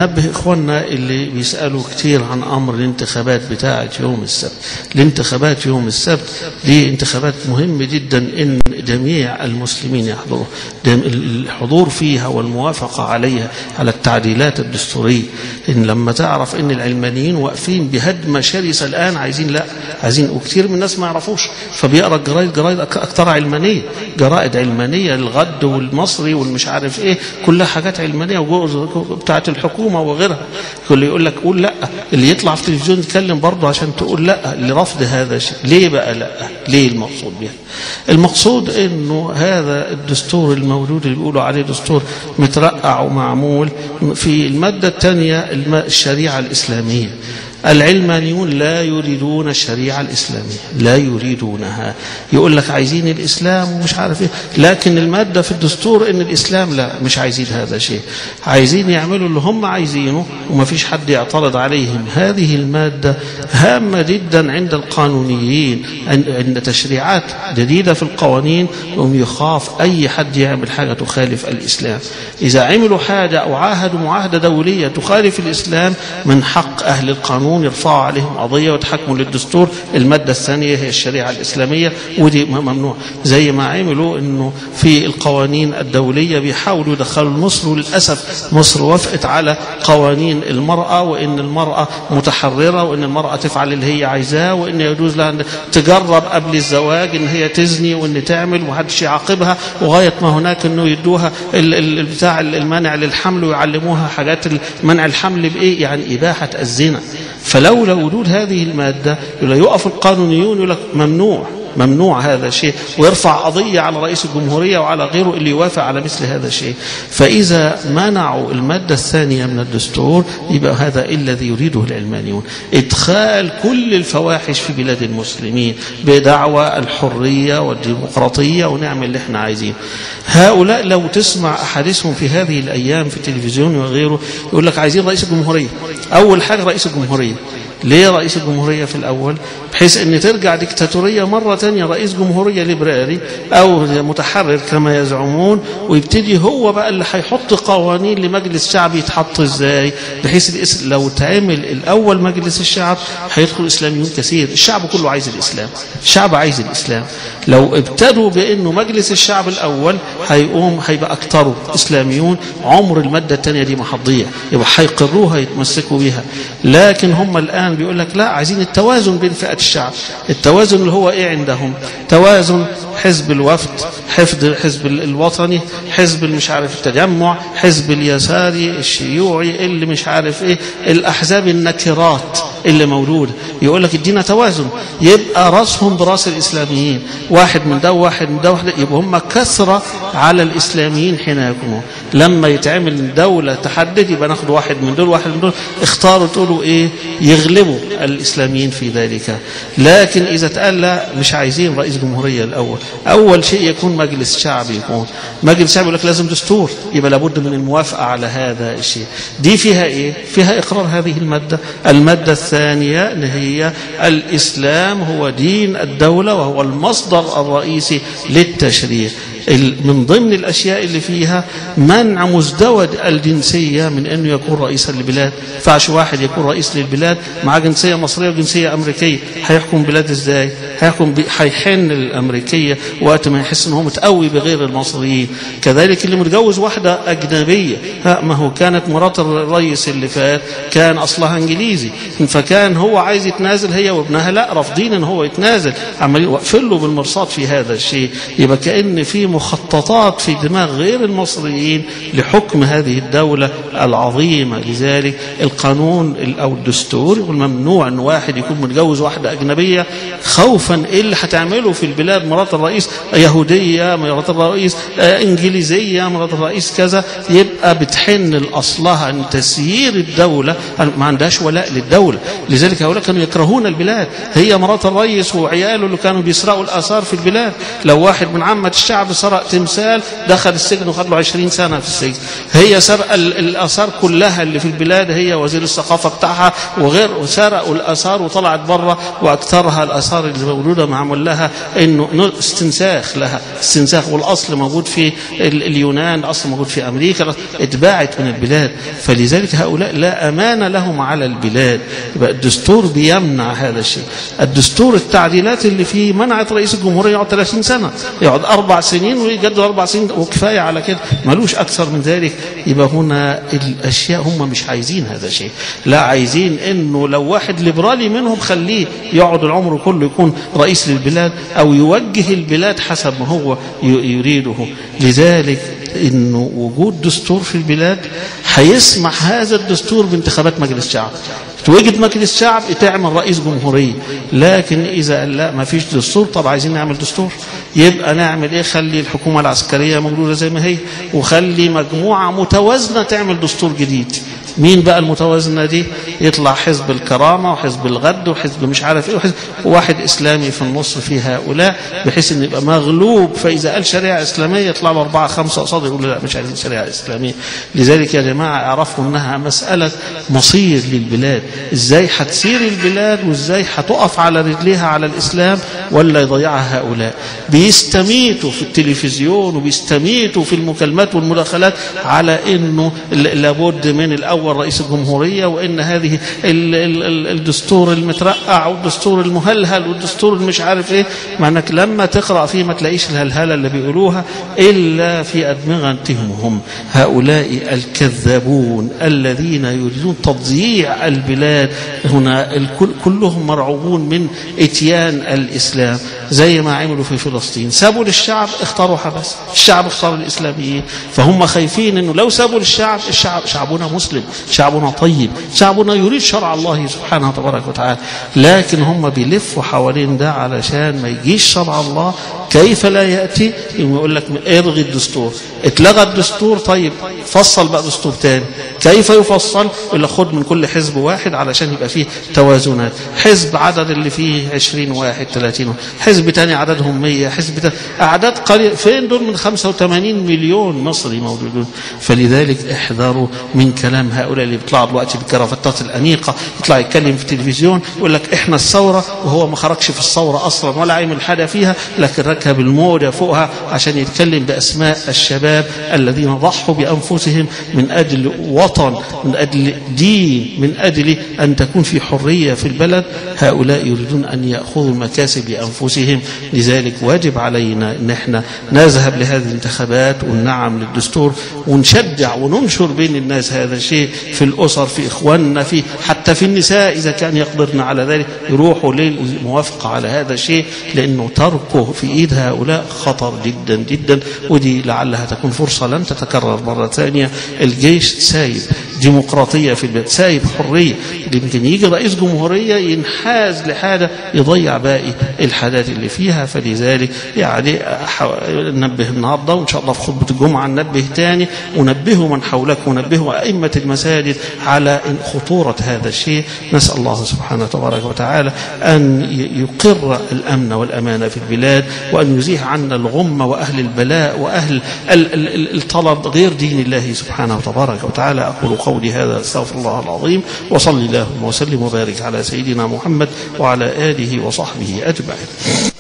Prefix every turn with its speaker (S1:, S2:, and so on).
S1: نبه إخواننا اللي بيسألوا كتير عن أمر الانتخابات بتاعة يوم السبت الانتخابات يوم السبت دي انتخابات مهمة جدا إن جميع المسلمين يحضروا الحضور فيها والموافقة عليها على التعديلات الدستورية إن لما تعرف إن العلمانيين واقفين بهدمة شرسة الآن عايزين لا عايزين وكتير من الناس ما يعرفوش فبيقرأ الجرايد جرايد أكثر علمانية جرائد علمانية الغد والمصري والمش عارف إيه كلها حاجات علمانية بتاعت الحكومة وغيرها كل يقول لك قول لا اللي يطلع في التلفزيون يتكلم برضه عشان تقول لا لرفض هذا الشيء ليه بقى لا ليه المقصود بها المقصود انه هذا الدستور الموجود اللي بيقولوا عليه دستور مترقع ومعمول في المادة الثانية الشريعة الإسلامية العلمانيون لا يريدون الشريعة الإسلامية لا يريدونها يقول لك عايزين الإسلام ومش عارف إيه لكن المادة في الدستور إن الإسلام لا مش عايزين هذا شيء عايزين يعملوا اللي هم عايزينه وما فيش حد يعترض عليهم هذه المادة هامة جدا عند القانونيين عند تشريعات جديدة في القوانين هم يخاف أي حد يعمل حاجة تخالف الإسلام إذا عملوا حاجة أو عاهدوا معاهدة دولية تخالف الإسلام من حق أهل القانون القانون يرفعوا عليهم قضية وتحكموا للدستور المادة الثانية هي الشريعة الإسلامية ودي ممنوع زي ما عملوا أنه في القوانين الدولية بيحاولوا يدخلوا مصر وللأسف مصر وافقت على قوانين المرأة وأن المرأة متحررة وأن المرأة تفعل اللي هي عايزاه وأن يجوز لها أن تجرب قبل الزواج أن هي تزني وأن تعمل ومحدش يعاقبها وغاية ما هناك أنه يدوها بتاع المنع للحمل ويعلموها حاجات منع الحمل بإيه يعني إباحة الزنا فلولا وجود هذه المادة يقف القانونيون يقول لك ممنوع ممنوع هذا الشيء ويرفع قضية على رئيس الجمهورية وعلى غيره اللي يوافق على مثل هذا الشيء فإذا منعوا المادة الثانية من الدستور يبقى هذا الذي يريده العلمانيون إدخال كل الفواحش في بلاد المسلمين بدعوى الحرية والديمقراطية ونعمل اللي احنا عايزين هؤلاء لو تسمع أحاديثهم في هذه الأيام في التلفزيون وغيره يقول لك عايزين رئيس الجمهورية أول حاجة رئيس الجمهورية ليه رئيس الجمهورية في الأول بحيث أن ترجع ديكتاتورية مرة تانية رئيس جمهورية ليبراري أو متحرر كما يزعمون ويبتدي هو بقى اللي هيحط قوانين لمجلس شعبي يتحط ازاي بحيث لو تعمل الأول مجلس الشعب هيدخل إسلاميون كثير الشعب كله عايز الإسلام الشعب عايز الإسلام لو ابتدوا بأنه مجلس الشعب الأول هيقوم هيبقى أكتره إسلاميون عمر المادة الثانية دي محضية يبقى هيقروها يتمسكوا بها لكن هم الآن بيقول لك لا عايزين التوازن بين فئات الشعب التوازن اللي هو ايه عندهم توازن حزب الوفد حفظ حزب الوطني حزب مش عارف التجمع حزب اليساري الشيوعي اللي مش عارف ايه الاحزاب النكرات اللي موجودة يقول لك ادينا توازن يبقى راسهم براس الإسلاميين واحد من ده وواحد من ده واحد يبقى هم كثرة على الإسلاميين حين يكونوا لما يتعمل دولة تحدد يبقى ناخد واحد من دول واحد من دول اختاروا تقولوا ايه يغلبوا الإسلاميين في ذلك لكن إذا تقال لا مش عايزين رئيس جمهورية الأول أول شيء يكون مجلس شعب يكون مجلس شعب يقول لك لازم دستور يبقى لابد من الموافقة على هذا الشيء دي فيها ايه فيها إقرار هذه المادة المادة الثانية اللي هي الإسلام هو دين الدولة وهو المصدر الرئيسي للتشريع من ضمن الأشياء اللي فيها منع مزدوج الجنسية من أنه يكون رئيسا للبلاد فعش واحد يكون رئيس للبلاد مع جنسية مصرية وجنسية أمريكية هيحكم بلاد إزاي هيحكم هيحن الأمريكية وقت ما يحس أنه متقوي بغير المصريين كذلك اللي متجوز واحدة أجنبية ما هو كانت مرات الرئيس اللي فات كان أصلها إنجليزي فكان هو عايز يتنازل هي وابنها لا رافضين ان هو يتنازل عمالين واقفين له بالمرصاد في هذا الشيء يبقى كأن في مخططات في دماغ غير المصريين لحكم هذه الدولة العظيمة لذلك القانون أو الدستور يقول ممنوع أن واحد يكون متجوز واحدة أجنبية خوفا إيه اللي هتعمله في البلاد مرات الرئيس يهودية مرات الرئيس إنجليزية مرات الرئيس كذا يبقى بتحن لأصلها أن تسيير الدولة ما عندهاش ولاء للدولة لذلك هؤلاء كانوا يكرهون البلاد هي مرات الرئيس وعياله اللي كانوا بيسرقوا الآثار في البلاد لو واحد من عامة الشعب سرق تمثال دخل السجن وخد له 20 سنة في السجن هي سرق ال- الآثار كلها اللي في البلاد هي وزير الثقافة بتاعها وغير وسرقوا الآثار وطلعت بره وأكثرها الآثار اللي موجودة معمول لها إنه إنه استنساخ لها استنساخ والأصل موجود في ال- اليونان الأصل موجود في أمريكا اتباعت من البلاد فلذلك هؤلاء لا أمان لهم على البلاد يبقى الدستور بيمنع هذا الشيء الدستور التعديلات اللي فيه منعت رئيس الجمهورية يقعد 30 سنة يقعد أربع سنين ويجدد أربع سنين وكفاية على كده ملوش أكثر من ذلك يبقى هنا الأشياء هم مش عايزين هذا الشيء لا عايزين إنه لو واحد ليبرالي منهم خليه يقعد العمر كله يكون رئيس للبلاد أو يوجه البلاد حسب ما هو ي- يريده لذلك انه وجود دستور في البلاد هيسمح هذا الدستور بانتخابات مجلس شعب توجد مجلس شعب تعمل رئيس جمهورية لكن إذا قال لا ما فيش دستور طب عايزين نعمل دستور يبقى نعمل إيه خلي الحكومة العسكرية موجودة زي ما هي وخلي مجموعة متوازنة تعمل دستور جديد مين بقى المتوازنة دي يطلع حزب الكرامة وحزب الغد وحزب مش عارف ايه وحزب وواحد اسلامي في النص في هؤلاء بحيث ان يبقى مغلوب فاذا قال شريعة اسلامية يطلع له اربعة خمسة قصاد يقول لا مش عايزين شريعة اسلامية لذلك يا جماعة اعرفوا انها مسألة مصير للبلاد ازاي هتسير البلاد وازاي هتقف على رجليها على الاسلام ولا يضيعها هؤلاء بيستميتوا في التلفزيون وبيستميتوا في المكالمات والمداخلات على انه ل- لابد من الاول رئيس الجمهوريه وان هذه ال- ال- ال- الدستور المترقع والدستور المهلهل والدستور المش عارف ايه مع انك لما تقرا فيه ما تلاقيش الهلهله اللي بيقولوها الا في ادمغتهم هم هؤلاء الكذابون الذين يريدون تضييع البلاد هنا الكل كلهم مرعوبون من اتيان الاسلام زي ما عملوا في فلسطين سابوا للشعب اختاروا حبس الشعب اختار الاسلاميين فهم خايفين انه لو سابوا للشعب الشعب شعبنا مسلم شعبنا طيب شعبنا يريد شرع الله سبحانه تبارك وتعالى لكن هم بيلفوا حوالين ده علشان ما يجيش شرع الله كيف لا ياتي يقول لك الغي الدستور اتلغى الدستور طيب فصل بقى دستور تاني كيف يفصل يقول لك خد من كل حزب واحد علشان يبقى فيه توازنات حزب عدد اللي فيه 20 واحد 30 واحد. حزب تاني عددهم 100 حزب تاني اعداد قليل فين دول من 85 مليون مصري موجودون فلذلك احذروا من كلام هؤلاء اللي بيطلعوا دلوقتي بالكرافتات الانيقه يطلع يتكلم في التلفزيون يقول لك احنا الثوره وهو ما خرجش في الثوره اصلا ولا عمل حاجه فيها لكن ركب الموجه فوقها عشان يتكلم باسماء الشباب الذين ضحوا بانفسهم من اجل وطن من اجل دين من اجل ان تكون في حريه في البلد هؤلاء يريدون ان ياخذوا المكاسب لانفسهم لذلك واجب علينا ان احنا نذهب لهذه الانتخابات ونعم للدستور ونشجع وننشر بين الناس هذا الشيء في الاسر في اخواننا في حتى في النساء اذا كان يقدرن على ذلك يروحوا للموافقه على هذا الشيء لانه تركه في ايد هؤلاء خطر جدا جدا ودي لعلها تكون فرصه لن تتكرر مره ثانيه الجيش سايب ديمقراطيه في البلاد سايب حريه يمكن يجي رئيس جمهوريه ينحاز لحاجه يضيع باقي الحاجات اللي فيها فلذلك يعني أح- ننبه النهارده وان شاء الله في خطبه الجمعه ننبه تاني ونبهوا من حولكم ونبهوا ائمه المساجد على خطوره هذا الشيء نسال الله سبحانه تبارك وتعالى ان ي- يقر الامن والامان في البلاد وان يزيح عنا الغمه واهل البلاء واهل ال- ال- ال- الطلب غير دين الله سبحانه تبارك وتعالى اقول قولي هذا استغفر الله العظيم وصلي اللهم وسلم وبارك على سيدنا محمد وعلى اله وصحبه اجمعين